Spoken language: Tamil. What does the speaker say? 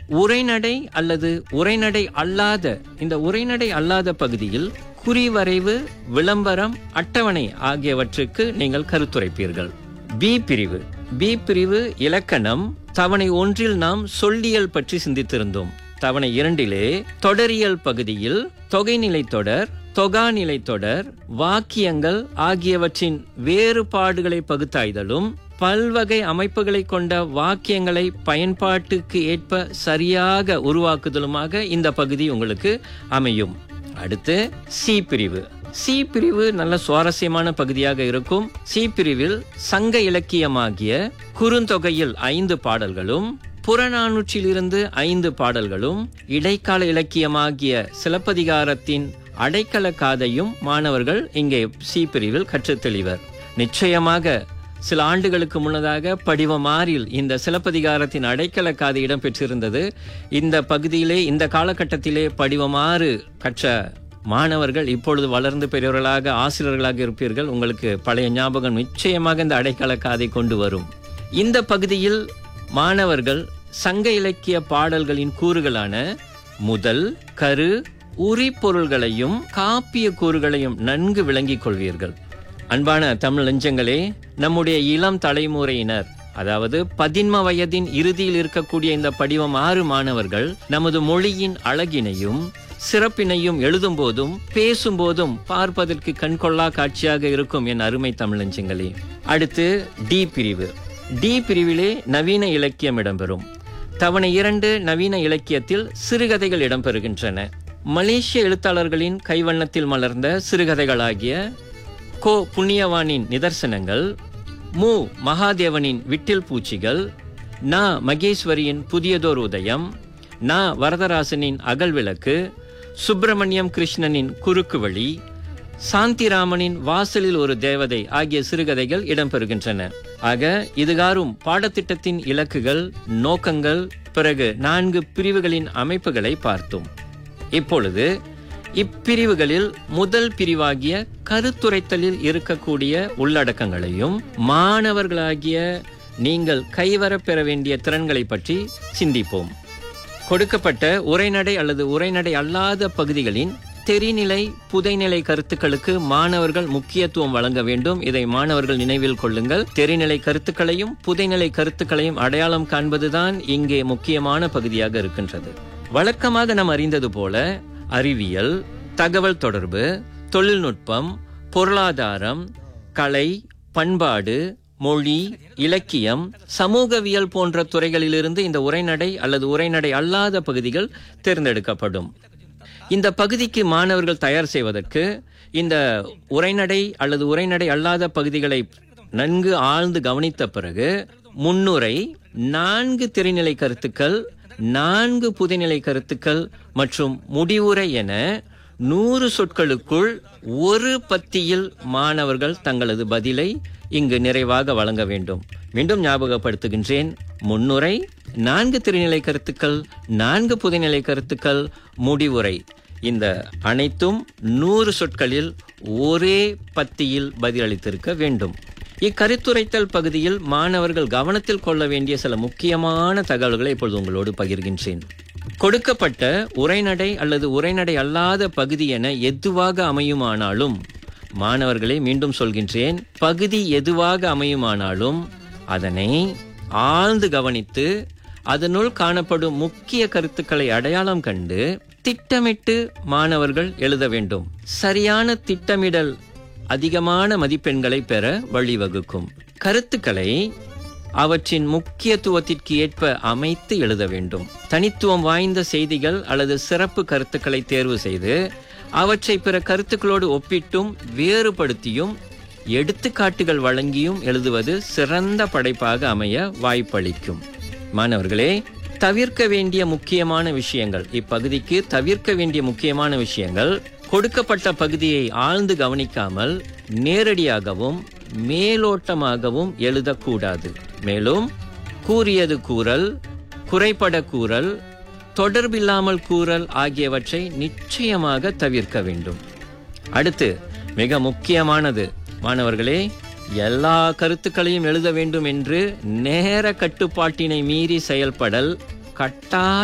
உரைநடை அல்லது உரைநடை அல்லாத இந்த உரைநடை அல்லாத பகுதியில் குறிவரைவு விளம்பரம் அட்டவணை ஆகியவற்றுக்கு நீங்கள் கருத்துரைப்பீர்கள் பி பிரிவு பி பிரிவு இலக்கணம் தவணை ஒன்றில் நாம் சொல்லியல் பற்றி சிந்தித்திருந்தோம் தவணை இரண்டிலே தொடரியல் பகுதியில் தொகைநிலை தொடர் தொகாநிலை தொடர் வாக்கியங்கள் ஆகியவற்றின் வேறுபாடுகளை பகுத்தாய்தலும் பல்வகை அமைப்புகளை கொண்ட வாக்கியங்களை பயன்பாட்டுக்கு ஏற்ப சரியாக உருவாக்குதலுமாக இந்த பகுதி உங்களுக்கு அமையும் அடுத்து சி பிரிவு சி பிரிவு நல்ல சுவாரஸ்யமான பகுதியாக இருக்கும் சி பிரிவில் சங்க இலக்கியமாகிய குறுந்தொகையில் ஐந்து பாடல்களும் புறநானூற்றிலிருந்து ஐந்து பாடல்களும் இடைக்கால இலக்கியமாகிய சிலப்பதிகாரத்தின் அடைக்கல காதையும் மாணவர்கள் இங்கே சி பிரிவில் கற்றுத் தெளிவர் நிச்சயமாக சில ஆண்டுகளுக்கு முன்னதாக படிவம் ஆறில் இந்த சிலப்பதிகாரத்தின் அடைக்கல காதை இடம் பெற்றிருந்தது இந்த பகுதியிலே இந்த காலகட்டத்திலே படிவம் ஆறு கற்ற மாணவர்கள் இப்பொழுது வளர்ந்து பெரியவர்களாக ஆசிரியர்களாக இருப்பீர்கள் உங்களுக்கு பழைய ஞாபகம் நிச்சயமாக இந்த அடைக்கல காதை கொண்டு வரும் இந்த பகுதியில் மாணவர்கள் சங்க இலக்கிய பாடல்களின் கூறுகளான முதல் கரு உரி பொருள்களையும் காப்பிய கூறுகளையும் நன்கு விளங்கிக் கொள்வீர்கள் அன்பான தமிழ் நெஞ்சங்களே நம்முடைய இளம் தலைமுறையினர் அதாவது பதின்ம வயதின் இறுதியில் இருக்கக்கூடிய இந்த படிவம் ஆறு மாணவர்கள் நமது மொழியின் அழகினையும் சிறப்பினையும் எழுதும் போதும் பேசும் போதும் பார்ப்பதற்கு கண்கொள்ளா காட்சியாக இருக்கும் என் அருமை தமிழஞ்சங்களே அடுத்து டி பிரிவு டி பிரிவிலே நவீன இலக்கியம் இடம்பெறும் தவணை இரண்டு நவீன இலக்கியத்தில் சிறுகதைகள் இடம்பெறுகின்றன மலேசிய எழுத்தாளர்களின் கைவண்ணத்தில் மலர்ந்த சிறுகதைகளாகிய கோ புண்ணியவானின் நிதர்சனங்கள் மு மகாதேவனின் விட்டில் பூச்சிகள் நா மகேஸ்வரியின் புதியதோர் உதயம் நா வரதராசனின் அகல்விளக்கு சுப்பிரமணியம் கிருஷ்ணனின் குறுக்கு வழி சாந்திராமனின் வாசலில் ஒரு தேவதை ஆகிய சிறுகதைகள் இடம்பெறுகின்றன ஆக இதுகாரும் பாடத்திட்டத்தின் இலக்குகள் நோக்கங்கள் பிறகு நான்கு பிரிவுகளின் அமைப்புகளை பார்த்தோம் இப்பொழுது இப்பிரிவுகளில் முதல் பிரிவாகிய கருத்துரைத்தலில் இருக்கக்கூடிய உள்ளடக்கங்களையும் மாணவர்களாகிய நீங்கள் கைவரப் பெற வேண்டிய திறன்களை பற்றி சிந்திப்போம் கொடுக்கப்பட்ட உரைநடை அல்லது உரைநடை அல்லாத பகுதிகளின் தெரிநிலை புதைநிலை கருத்துக்களுக்கு மாணவர்கள் முக்கியத்துவம் வழங்க வேண்டும் இதை மாணவர்கள் நினைவில் கொள்ளுங்கள் தெரிநிலை கருத்துக்களையும் புதைநிலை கருத்துக்களையும் அடையாளம் காண்பதுதான் இங்கே முக்கியமான பகுதியாக இருக்கின்றது வழக்கமாக நாம் அறிந்தது போல அறிவியல் தகவல் தொடர்பு தொழில்நுட்பம் பொருளாதாரம் கலை பண்பாடு மொழி இலக்கியம் சமூகவியல் போன்ற துறைகளிலிருந்து இந்த உரைநடை அல்லது உரைநடை அல்லாத பகுதிகள் தேர்ந்தெடுக்கப்படும் இந்த பகுதிக்கு மாணவர்கள் தயார் செய்வதற்கு இந்த உரைநடை அல்லது உரைநடை அல்லாத பகுதிகளை நன்கு ஆழ்ந்து கவனித்த பிறகு முன்னுரை நான்கு திரைநிலை கருத்துக்கள் நான்கு புதைநிலை கருத்துக்கள் மற்றும் முடிவுரை என நூறு சொற்களுக்குள் ஒரு பத்தியில் மாணவர்கள் தங்களது பதிலை இங்கு நிறைவாக வழங்க வேண்டும் மீண்டும் ஞாபகப்படுத்துகின்றேன் முன்னுரை நான்கு திருநிலை கருத்துக்கள் நான்கு புதைநிலை கருத்துக்கள் முடிவுரை இந்த அனைத்தும் நூறு சொற்களில் ஒரே பத்தியில் பதிலளித்திருக்க வேண்டும் இக்கருத்துரைத்தல் பகுதியில் மாணவர்கள் கவனத்தில் கொள்ள வேண்டிய சில முக்கியமான தகவல்களை இப்பொழுது உங்களோடு பகிர்கின்றேன் கொடுக்கப்பட்ட உரைநடை அல்லது உரைநடை அல்லாத பகுதி என எதுவாக அமையுமானாலும் மாணவர்களை மீண்டும் சொல்கின்றேன் பகுதி எதுவாக அமையுமானாலும் அதனை ஆழ்ந்து கவனித்து அதனுள் காணப்படும் முக்கிய கருத்துக்களை அடையாளம் கண்டு திட்டமிட்டு மாணவர்கள் எழுத வேண்டும் சரியான திட்டமிடல் அதிகமான மதிப்பெண்களை பெற வழிவகுக்கும் கருத்துக்களை அவற்றின் முக்கியத்துவத்திற்கு ஏற்ப அமைத்து எழுத வேண்டும் தனித்துவம் வாய்ந்த செய்திகள் அல்லது சிறப்பு கருத்துக்களை தேர்வு செய்து அவற்றை பிற கருத்துக்களோடு ஒப்பிட்டும் வேறுபடுத்தியும் எடுத்துக்காட்டுகள் வழங்கியும் எழுதுவது சிறந்த படைப்பாக அமைய வாய்ப்பளிக்கும் மாணவர்களே தவிர்க்க வேண்டிய முக்கியமான விஷயங்கள் இப்பகுதிக்கு தவிர்க்க வேண்டிய முக்கியமான விஷயங்கள் கொடுக்கப்பட்ட பகுதியை ஆழ்ந்து கவனிக்காமல் நேரடியாகவும் மேலோட்டமாகவும் எழுதக்கூடாது மேலும் கூறியது கூறல் குறைபட கூறல் தொடர்பில்லாமல் கூறல் ஆகியவற்றை நிச்சயமாக தவிர்க்க வேண்டும் அடுத்து மிக முக்கியமானது மாணவர்களே எல்லா கருத்துக்களையும் எழுத வேண்டும் என்று நேர கட்டுப்பாட்டினை மீறி செயல்படல் கட்டாய